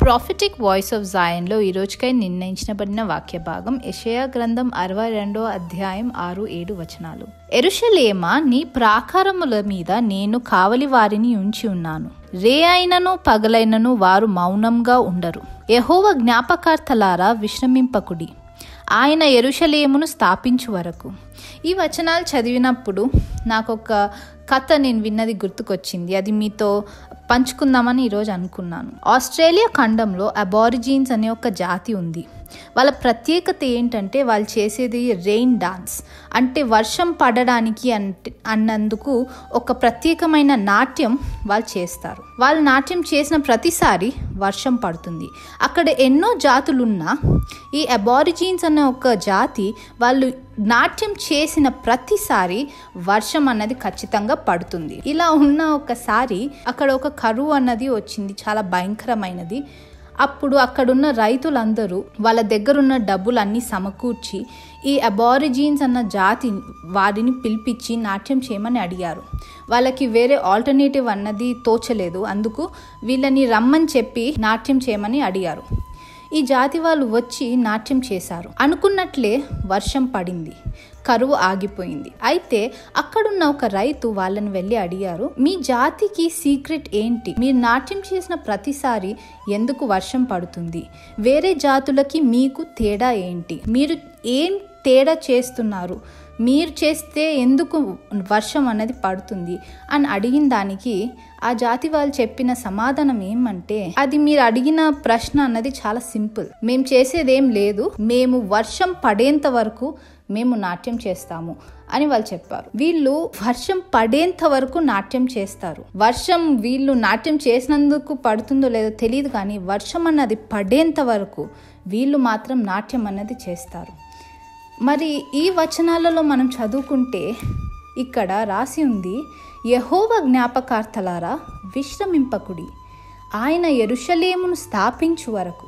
prophetic voice of జాయన్లో ఈ రోజుకై నిర్ణయించబడిన వాక్య భాగం యెషయా గ్రంథం అరవై రెండో అధ్యాయం ఆరు ఏడు వచనాలు ఎరుషలేమా నీ ప్రాకారముల మీద నేను కావలి వారిని ఉంచి ఉన్నాను రే అయినను పగలైనను వారు మౌనంగా ఉండరు యహోవ జ్ఞాపకార్థలారా విశ్రమింపకుడి ఆయన ఎరుషలేమును స్థాపించు వరకు ఈ వచనాలు చదివినప్పుడు నాకు ఒక కథ నేను విన్నది గుర్తుకొచ్చింది అది మీతో పంచుకుందామని ఈరోజు అనుకున్నాను ఆస్ట్రేలియా ఖండంలో అబారిజీన్స్ అనే ఒక జాతి ఉంది వాళ్ళ ప్రత్యేకత ఏంటంటే వాళ్ళు చేసేది రెయిన్ డాన్స్ అంటే వర్షం పడడానికి అంటే అన్నందుకు ఒక ప్రత్యేకమైన నాట్యం వాళ్ళు చేస్తారు వాళ్ళు నాట్యం చేసిన ప్రతిసారి వర్షం పడుతుంది అక్కడ ఎన్నో జాతులున్నా ఈ అబారిజీన్స్ అనే ఒక జాతి వాళ్ళు నాట్యం చేసిన ప్రతిసారి వర్షం అన్నది ఖచ్చితంగా పడుతుంది ఇలా ఉన్న ఒకసారి అక్కడ ఒక కరువు అన్నది వచ్చింది చాలా భయంకరమైనది అప్పుడు అక్కడున్న రైతులందరూ వాళ్ళ దగ్గరున్న డబ్బులన్నీ సమకూర్చి ఈ అబారిజీన్స్ అన్న జాతి వారిని పిలిపించి నాట్యం చేయమని అడిగారు వాళ్ళకి వేరే ఆల్టర్నేటివ్ అన్నది తోచలేదు అందుకు వీళ్ళని రమ్మని చెప్పి నాట్యం చేయమని అడిగారు ఈ జాతి వాళ్ళు వచ్చి నాట్యం చేశారు అనుకున్నట్లే వర్షం పడింది కరువు ఆగిపోయింది అయితే అక్కడున్న ఒక రైతు వాళ్ళని వెళ్ళి అడిగారు మీ జాతికి సీక్రెట్ ఏంటి మీరు నాట్యం చేసిన ప్రతిసారి ఎందుకు వర్షం పడుతుంది వేరే జాతులకి మీకు తేడా ఏంటి మీరు ఏం తేడా చేస్తున్నారు మీరు చేస్తే ఎందుకు వర్షం అనేది పడుతుంది అని అడిగిన దానికి ఆ జాతి వాళ్ళు చెప్పిన సమాధానం ఏమంటే అది మీరు అడిగిన ప్రశ్న అన్నది చాలా సింపుల్ మేము చేసేదేం లేదు మేము వర్షం పడేంత వరకు మేము నాట్యం చేస్తాము అని వాళ్ళు చెప్పారు వీళ్ళు వర్షం పడేంత వరకు నాట్యం చేస్తారు వర్షం వీళ్ళు నాట్యం చేసినందుకు పడుతుందో లేదో తెలియదు కానీ వర్షం అన్నది పడేంత వరకు వీళ్ళు మాత్రం నాట్యం అన్నది చేస్తారు మరి ఈ వచనాలలో మనం చదువుకుంటే ఇక్కడ రాసి ఉంది యహోవ జ్ఞాపకార్థలారా విశ్రమింపకుడి ఆయన ఎరుషలేమును స్థాపించు వరకు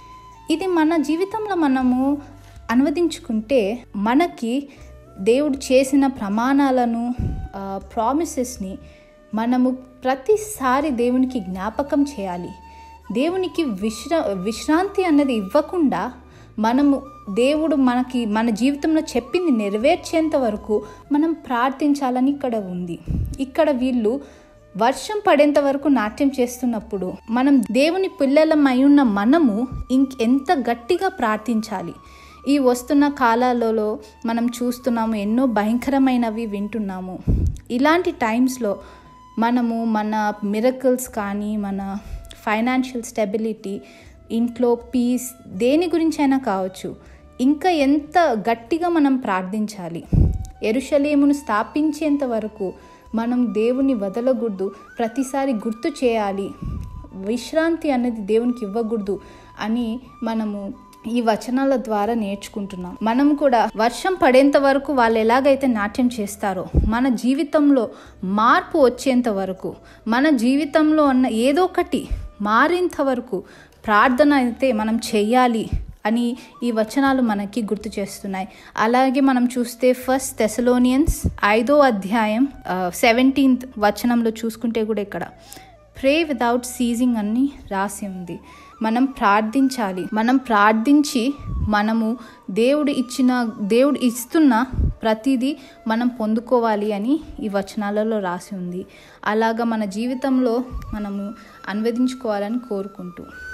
ఇది మన జీవితంలో మనము అనువదించుకుంటే మనకి దేవుడు చేసిన ప్రమాణాలను ప్రామిసెస్ని మనము ప్రతిసారి దేవునికి జ్ఞాపకం చేయాలి దేవునికి విశ్రా విశ్రాంతి అన్నది ఇవ్వకుండా మనము దేవుడు మనకి మన జీవితంలో చెప్పింది నెరవేర్చేంత వరకు మనం ప్రార్థించాలని ఇక్కడ ఉంది ఇక్కడ వీళ్ళు వర్షం పడేంత వరకు నాట్యం చేస్తున్నప్పుడు మనం దేవుని పిల్లలమై ఉన్న మనము ఇంకెంత గట్టిగా ప్రార్థించాలి ఈ వస్తున్న కాలాలలో మనం చూస్తున్నాము ఎన్నో భయంకరమైనవి వింటున్నాము ఇలాంటి టైమ్స్లో మనము మన మిరకల్స్ కానీ మన ఫైనాన్షియల్ స్టెబిలిటీ ఇంట్లో పీస్ దేని గురించైనా కావచ్చు ఇంకా ఎంత గట్టిగా మనం ప్రార్థించాలి ఎరుషలేమును స్థాపించేంత వరకు మనం దేవుని వదలకూడదు ప్రతిసారి గుర్తు చేయాలి విశ్రాంతి అనేది దేవునికి ఇవ్వకూడదు అని మనము ఈ వచనాల ద్వారా నేర్చుకుంటున్నాం మనం కూడా వర్షం పడేంత వరకు వాళ్ళు ఎలాగైతే నాట్యం చేస్తారో మన జీవితంలో మార్పు వచ్చేంత వరకు మన జీవితంలో ఉన్న ఏదో ఒకటి మారేంత వరకు ప్రార్థన అయితే మనం చెయ్యాలి అని ఈ వచనాలు మనకి గుర్తు చేస్తున్నాయి అలాగే మనం చూస్తే ఫస్ట్ తెసలోనియన్స్ ఐదో అధ్యాయం సెవెంటీన్త్ వచనంలో చూసుకుంటే కూడా ఇక్కడ ప్రే వితౌట్ సీజింగ్ అని రాసి ఉంది మనం ప్రార్థించాలి మనం ప్రార్థించి మనము దేవుడు ఇచ్చిన దేవుడు ఇస్తున్న ప్రతిదీ మనం పొందుకోవాలి అని ఈ వచనాలలో రాసి ఉంది అలాగా మన జీవితంలో మనము అనువదించుకోవాలని కోరుకుంటూ